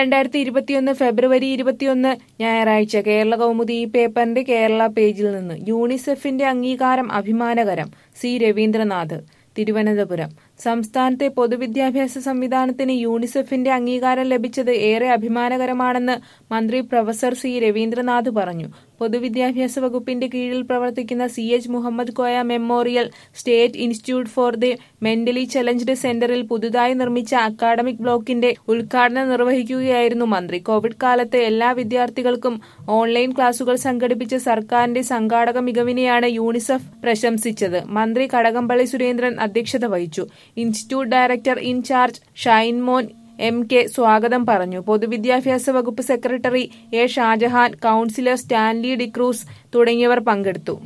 രണ്ടായിരത്തി ഇരുപത്തിയൊന്ന് ഫെബ്രുവരി ഇരുപത്തിയൊന്ന് ഞായറാഴ്ച കേരള കൗമുദി ഈ പേപ്പറിന്റെ കേരള പേജിൽ നിന്ന് യൂണിസെഫിന്റെ അംഗീകാരം അഭിമാനകരം സി രവീന്ദ്രനാഥ് തിരുവനന്തപുരം സംസ്ഥാനത്തെ പൊതുവിദ്യാഭ്യാസ സംവിധാനത്തിന് യൂണിസെഫിന്റെ അംഗീകാരം ലഭിച്ചത് ഏറെ അഭിമാനകരമാണെന്ന് മന്ത്രി പ്രൊഫസർ സി രവീന്ദ്രനാഥ് പറഞ്ഞു പൊതുവിദ്യാഭ്യാസ വകുപ്പിന്റെ കീഴിൽ പ്രവർത്തിക്കുന്ന C H Muhammad Koya memorial state institute for the mentally challenged സെന്ററിൽ പുതുതായി നിർമ്മിച്ച അക്കാഡമിക് ബ്ലോക്കിന്റെ ഉദ്ഘാടനം നിർവഹിക്കുകയായിരുന്നു മന്ത്രി കോവിഡ് കാലത്ത് എല്ലാ വിദ്യാർത്ഥികൾക്കും ഓൺലൈൻ ക്ലാസുകൾ സംഘടിപ്പിച്ച സർക്കാരിന്റെ സംഘാടക മികവിനെയാണ് യൂണിസെഫ് പ്രശംസിച്ചത് മന്ത്രി കടകംപള്ളി സുരേന്ദ്രൻ അധ്യക്ഷത വഹിച്ചു institute director in charge Shinemon M K സ്വാഗതം പറഞ്ഞു പൊതുവിദ്യാഭ്യാസ വകുപ്പ് secretary A Shajahan councillor Stanley D'Cruz തുടങ്ങിയവർ പങ്കെടുത്തു